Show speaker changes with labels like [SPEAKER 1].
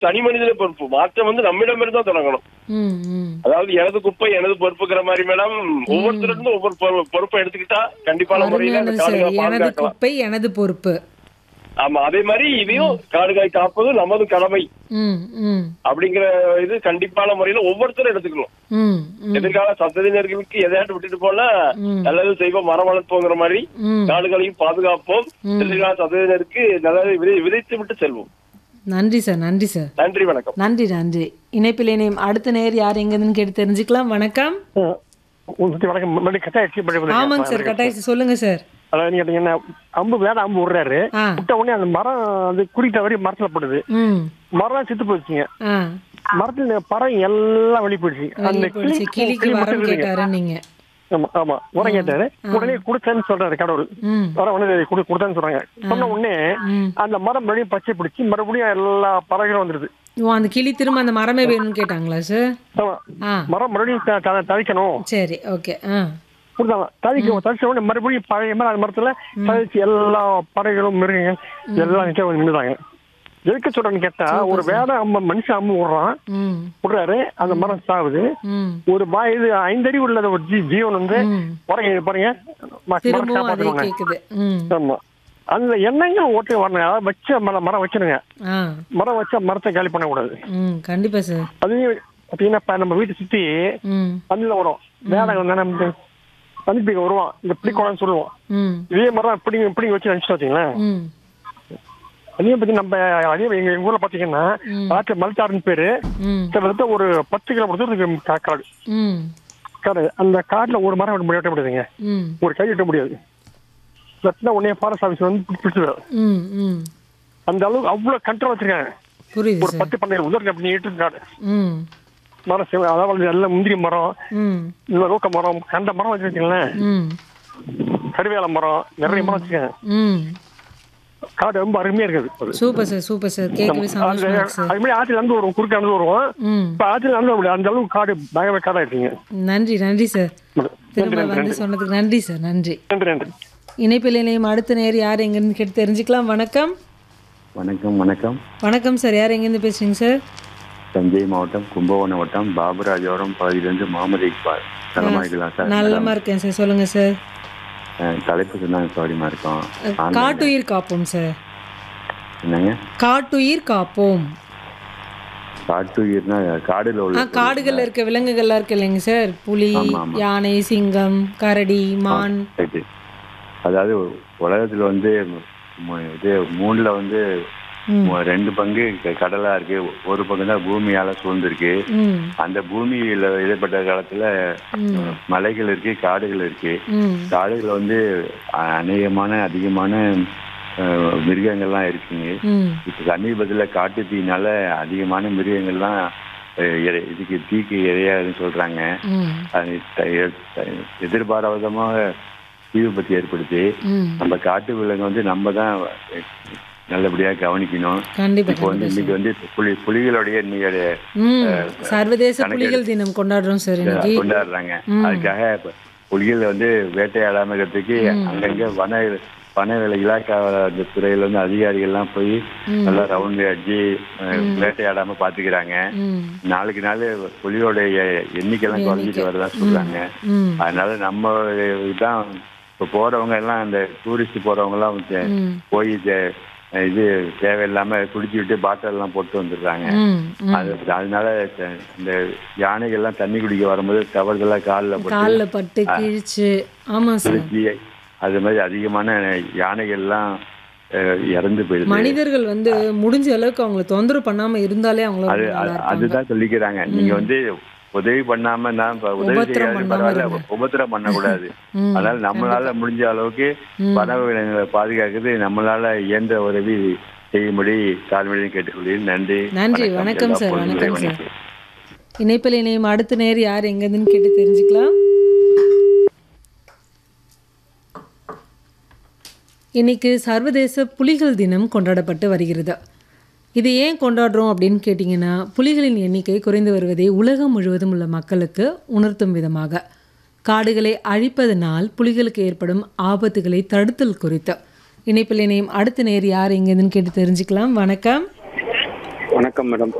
[SPEAKER 1] தனி மனிதன பொறுப்பு மாற்றம் வந்து நம்மிடமிருந்து தான் தொடங்கணும்
[SPEAKER 2] ம் ம்
[SPEAKER 1] அதாவது எனது குப்பை எனது பொறுப்புங்கிற மாதிரி மேடம் ஒவ்வொருத்தரும் ஒவ்வொரு பொறு- பொறுப்பை எடுத்துக்கிட்டா கண்டிப்பான முறையில அந்த
[SPEAKER 2] அருமையானது சார்
[SPEAKER 1] காடுகளை
[SPEAKER 2] எனது
[SPEAKER 1] பாதுகாக்கலாம்
[SPEAKER 2] குப்பை எனது பொறுப்பு
[SPEAKER 1] ஆமா அதே மாதிரி இதையும் காடுகளை காப்பது நமது கடமை
[SPEAKER 2] ம் ம்
[SPEAKER 1] அப்படிங்கிற இது கண்டிப்பான முறையில ஒவ்வொருத்தரும் எடுத்துக்கணும்
[SPEAKER 2] ம் ம்
[SPEAKER 1] எதிர்கால சந்ததியினர்களுக்கு எதையாட்டு விட்டுட்டு போனா
[SPEAKER 2] ம்.
[SPEAKER 1] நல்லது செய்வோம் மரம் வளர்ப்போங்கிற மாதிரி
[SPEAKER 2] ம்
[SPEAKER 1] காடுகளையும் பாதுகாப்போம் எதிர்கால சந்ததியினருக்கு நல்லதை விதை விதைத்து விட்டு செல்வோம்
[SPEAKER 2] நன்றி சார் நன்றி சார்
[SPEAKER 1] நன்றி வணக்கம்
[SPEAKER 2] நன்றி நன்றி இணைப்பில் இணையம் அடுத்த நேர் யார் எங்கன்னு கேட்டு தெரிஞ்சுக்கலாம் வணக்கம்
[SPEAKER 3] உங்களுக்கு வணக்கம் மறுபடியும் கட் ஆயிடுச்சு மறுபடியும்
[SPEAKER 2] ஆமாங்க சார் கட்டாயத்து சொல்லுங்க சார்
[SPEAKER 3] அதாவது நீங்க கேட்டீங்கன்னா அம்பு வேற அம்பு விடுறாரு
[SPEAKER 2] ஆ
[SPEAKER 3] விட்ட உடனே அந்த மரம் அது குறித்த வரை மரத்துல போடுது
[SPEAKER 2] ம்
[SPEAKER 3] மரம் செத்து போச்சுங்க
[SPEAKER 2] ஆ
[SPEAKER 3] மரத்துல பறவை எல்லாம் வெளியே போயிடுச்சு அந்த
[SPEAKER 2] வெளியே போயிடுச்சு
[SPEAKER 3] கிளி
[SPEAKER 2] கிளிக்கு
[SPEAKER 3] மட்டும்
[SPEAKER 2] வரம்
[SPEAKER 3] இருக்குதுங்க.
[SPEAKER 2] கேட்டாரு நீங்க
[SPEAKER 3] ஆமா ஆமா உரம் கேட்டாரு உடனே கொடுத்தேன்னு சொல்றாரு கடவுள்
[SPEAKER 2] ம்
[SPEAKER 3] வர உடனே கொடு கொடுத்தேன்னு சொல்றாங்க சொன்ன உடனே
[SPEAKER 2] ம்
[SPEAKER 3] அந்த மரம் மறுபடியும் பச்சை பிடிச்சி மறுபடியும் எல்லா பறவைகளும் வந்துருது
[SPEAKER 2] ஓ அந்த கிளி திரும்ப அந்த மரமே வேணும்னு கேட்டாங்களா சார்
[SPEAKER 3] ஆமா
[SPEAKER 2] ஆ
[SPEAKER 3] மரம் மறுபடியும் த- த- தழைக்கணும்
[SPEAKER 2] சரி ஓகே ஆ
[SPEAKER 3] கொடுத்தாங்க தழைக்க தழைச்ச உடனே மறுபடியும் பழைய மாதிரி அந்த மரத்துல தழைச்சு எல்லா பறவைகளும் மிருகங்கள் எல்லாம் நிக்க வந்து நின்றுதாங்க எதுக்கு சொல்றேன்னு கேட்டா ஒரு வேற அம்ம மனுஷன் அம்மு விடுறான்
[SPEAKER 2] ம்
[SPEAKER 3] விடுறாரு அந்த மரம் சாகுது
[SPEAKER 2] ம்
[SPEAKER 3] ஒரு பா இது ஐந்தறிவு உள்ளத ஒரு ஜீ ஜீவன் வந்து
[SPEAKER 2] ம்
[SPEAKER 3] பாருங்க பாருங்க ம- மரம்
[SPEAKER 2] திரும்பவும் அதே
[SPEAKER 3] காப்பாத்துவாங்க
[SPEAKER 2] கேக்குது ம்
[SPEAKER 3] ஆமா அந்த எண்ணங்கள் ஓட்டு வரணும் அதாவது வச்ச மரம் மரம் வச்சிருங்க
[SPEAKER 2] ஆ
[SPEAKER 3] மரம் வச்சா மரத்தை காலி பண்ணக்கூடாது
[SPEAKER 2] ம் கண்டிப்பா சார்
[SPEAKER 3] அதையும் பார்த்தீங்கன்னா இப்ப நம்ம வீட்டை சுத்தி
[SPEAKER 2] ம்
[SPEAKER 3] பந்தில வரும் வேடகம் தானே வந்து பந்திப்பிக்க வருவான் இந்த பிடிக்கோடன்னு சொல்லுவோம்
[SPEAKER 2] ம்
[SPEAKER 3] இதே மரம் இப்படி இப்படி வச்சு நினைச்சிட்டு வச்சுங்களேன்
[SPEAKER 2] ம்
[SPEAKER 3] அதே பத்தி நம்ம அதே எங்க எங்க ஊர்ல பாத்தீங்கன்னா ஆற்று மல்தாருன்னு பேரு
[SPEAKER 2] ம்
[SPEAKER 3] கிட்டத்தட்ட ஒரு பத்து கிலோமீட்டர் தூரத்துக்கு கா- காடு
[SPEAKER 2] ம்
[SPEAKER 3] காடு அந்த காட்டுல ஒரு மரம் வெட்ட முடிய- வெட்ட முடியாதுங்க
[SPEAKER 2] ம்
[SPEAKER 3] ஒரு கை வெட்ட முடியாது வெட்டினா உடனே ஃபாரஸ்ட் ஆஃபீஸ் வந்து பிடி- பிடிச்சிடுவாரு
[SPEAKER 2] ம் ம்
[SPEAKER 3] அந்த அளவுக்கு அவ்வளவு கண்ட்ரோல் வச்சிருக்காங்க
[SPEAKER 2] புரியுது
[SPEAKER 3] ஒரு
[SPEAKER 2] சார்
[SPEAKER 3] பத்து பன்னெண்டு உதவி அப்படி நீட்டு காடு
[SPEAKER 2] ம்
[SPEAKER 3] மரம் செவ- அதாவது நல்ல முந்திரி மரம்
[SPEAKER 2] ம்
[SPEAKER 3] இந்த ரோக்க மரம் கண்ட மரம் வச்சிருக்கீங்களேன்
[SPEAKER 2] ம்
[SPEAKER 3] கருவேல மரம் நிறைய மரம் வச்சிருக்காங்க
[SPEAKER 2] ம்
[SPEAKER 3] காடு ரொம்ப அருமையா இருக்குது அது.
[SPEAKER 2] சூப்பர் சார் சூப்பர் சார் கேட்கவே
[SPEAKER 3] அந்த
[SPEAKER 2] சந்தோஷமா இருக்கு சார்
[SPEAKER 3] அது மாதிரி ஆற்றுல இருந்து வரும் குறுக்க இருந்து வருவோம்
[SPEAKER 2] ம்
[SPEAKER 3] இப்ப ஆற்றுல இருந்து அப்படி அந்த அளவுக்கு காடு பயங்கர காடா இருக்குங்க
[SPEAKER 2] நன்றி நன்றி சார்
[SPEAKER 3] நன்றி
[SPEAKER 2] திரும்ப
[SPEAKER 3] நன்றி
[SPEAKER 2] வந்து
[SPEAKER 3] நன்றி
[SPEAKER 2] சொன்னதுக்கு நன்றி சார் நன்றி
[SPEAKER 3] நன்றி நன்றி
[SPEAKER 2] இணைப்பில் இணையம் அடுத்த நேர் யார் எங்கன்னு கேட்டு தெரிஞ்சுக்கலாம் வணக்கம்
[SPEAKER 4] வணக்கம் வணக்கம்
[SPEAKER 2] வணக்கம் சார் யார் எங்கேருந்து பேசுறீங்க சார்
[SPEAKER 4] தஞ்சை மாவட்டம் கும்பகோணம் வட்டம் பாபுராஜபுரம் பகுதியிலிருந்து முகமது இக்பால் நலமா இருக்கலாம் சார்
[SPEAKER 2] நல்லமா இருக்கேன் சார் சொல்லுங்க சார்
[SPEAKER 4] அஹ், தலைப்பு சொன்னாங்க சௌரியமா இருக்கும் ஆன்லைன்ல.
[SPEAKER 2] காட்டுயிர் காப்போம் சார்
[SPEAKER 4] என்னங்க
[SPEAKER 2] காட்டுயிர் காப்போம்
[SPEAKER 4] காட்டுயிர்னா காடுல
[SPEAKER 2] ஆ
[SPEAKER 4] உள்ள
[SPEAKER 2] காடுகள்ல இருக்க விலங்குகள்லாம் இருக்கு இல்லைங்க சார் புலி
[SPEAKER 4] ஆமா, ஆமா.
[SPEAKER 2] யானை சிங்கம் கரடி மான்
[SPEAKER 4] ரைட்டு. அதாவது உலகத்துல வந்து மு- இது மூணுல வந்து
[SPEAKER 2] ம்.
[SPEAKER 4] மு- ரெண்டு பங்கு க- கடலா இருக்கு ஒரு பங்கு தான் பூமியால சூழ்ந்திருக்கு
[SPEAKER 2] ம்
[SPEAKER 4] அந்த பூமியில ஏற்பட்ட காலத்துல
[SPEAKER 2] ம்
[SPEAKER 4] மலைகள் இருக்கு காடுகள் இருக்கு
[SPEAKER 2] ம்
[SPEAKER 4] காடுகள் வந்து அ- அநேகமான அதிகமான அஹ், மிருகங்கள்லாம் இருக்குங்க
[SPEAKER 2] ம்
[SPEAKER 4] இப்போ சமீபத்துல காட்டு தீனால அதிகமான மிருகங்கள்லாம் அஹ், இறை- இதுக்கு தீக்கு இரையாதுன்னு சொல்றாங்க
[SPEAKER 2] ம்
[SPEAKER 4] அது த- எ- த- எதிர்பாராத விதமாக தீ விபத்து ஏற்படுத்தி
[SPEAKER 2] ம்
[SPEAKER 4] நம்ம காட்டு விலங்கு வந்து நம்ம தான் நல்லபடியா கவனிக்கணும்
[SPEAKER 2] கண்டிப்பா
[SPEAKER 4] இப்போ வந்து இன்னைக்கு வந்து புலி புலிகளுடைய இன்னைக்கு
[SPEAKER 2] ம் சர்வதேச புலிகள் தினம் கொண்டாடுறோம் சார் இன்னைக்கு
[SPEAKER 4] கொண்டாடுறாங்க அதுக்காக இப்ப புலிகள் வந்து வேட்டையாடாம இருக்கிறதுக்கு அங்கங்க வன வன இலாக்கா அந்த துறையில வந்து அதிகாரிகள்லாம் போய் நல்லா ரவுண்ட் அடிச்சு அஹ், வேட்டையாடாம பாத்துக்கிறாங்க
[SPEAKER 2] ம்
[SPEAKER 4] நாளுக்கு நாள் புலியோடைய எண்ணிக்கைலாம் குறைஞ்சிட்டு வரதா சொல்றாங்க
[SPEAKER 2] ம்
[SPEAKER 4] அதனால நம்ம தான் இப்போ போறவங்க எல்லாம் அந்த டூரிஸ்ட் போறவங்க எல்லாம் வந்து
[SPEAKER 2] ம்
[SPEAKER 4] போய் தே- இது தேவையில்லாம குடிச்சு விட்டு பாட்டில் எல்லாம் போட்டு வந்துடுறாங்க
[SPEAKER 2] ம் ம்
[SPEAKER 4] அது அதனால த- இந்த யானைகள்லாம் தண்ணி குடிக்க வரும்போது தவறுதலா காலில் போட்டு
[SPEAKER 2] காலில் பட்டு கிழிச்சு ஆமா சார்
[SPEAKER 4] திருச்சி அது மாதிரி அதிகமான யானைகள்லாம் அஹ், இறந்து போயிடுது
[SPEAKER 2] மனிதர்கள் வந்து முடிஞ்ச அளவுக்கு அவங்கள தொந்தரவு பண்ணாம இருந்தாலே அவங்கள
[SPEAKER 4] அது
[SPEAKER 2] நல்லா
[SPEAKER 4] அது-
[SPEAKER 2] இருப்பாங்க
[SPEAKER 4] அதுதான் சொல்லிக்கிறாங்க நீங்க வந்து உதவி பண்ணாம நான் இப்ப உதவி
[SPEAKER 2] உபத்திரம்
[SPEAKER 4] செய்யாது
[SPEAKER 2] பண்ணாம
[SPEAKER 4] பரவாயில்ல
[SPEAKER 2] இருங்க.
[SPEAKER 4] உபத்திரம் பண்ணக்கூடாது
[SPEAKER 2] ம்,
[SPEAKER 4] அதனால நம்மளால முடிஞ்ச அளவுக்கு பறவை விலங்குகளை பாதுகாக்கிறது நம்மளால இயன்ற உதவி செய்யும்படி தாழ்மையுடன் கேட்டுக்கொள்கிறேன் நன்றி
[SPEAKER 2] நன்றி வணக்கம்
[SPEAKER 4] எல்லா
[SPEAKER 2] சார்
[SPEAKER 4] பொருளும்
[SPEAKER 2] வணக்கம் சார்
[SPEAKER 4] இறைவனுக்கு.
[SPEAKER 2] இணைப்பில் இணையம் அடுத்த நேர் யார் எங்கேருந்துன்னு கேட்டு தெரிஞ்சுக்கலாம் இன்னைக்கு சர்வதேச புலிகள் தினம் கொண்டாடப்பட்டு வருகிறது இது ஏன் கொண்டாடுறோம் அப்படின்னு கேட்டிங்கன்னா புலிகளின் எண்ணிக்கை குறைந்து வருவதை உலகம் முழுவதும் உள்ள மக்களுக்கு உணர்த்தும் விதமாக காடுகளை அழிப்பதனால் புலிகளுக்கு ஏற்படும் ஆபத்துகளை தடுத்தல் குறித்து இணைப்பில் இணையம் அடுத்த நேர் யார் எங்கேருந்துன்னு கேட்டு தெரிஞ்சுக்கலாம் வணக்கம்
[SPEAKER 5] வணக்கம் வணக்கம் மேடம்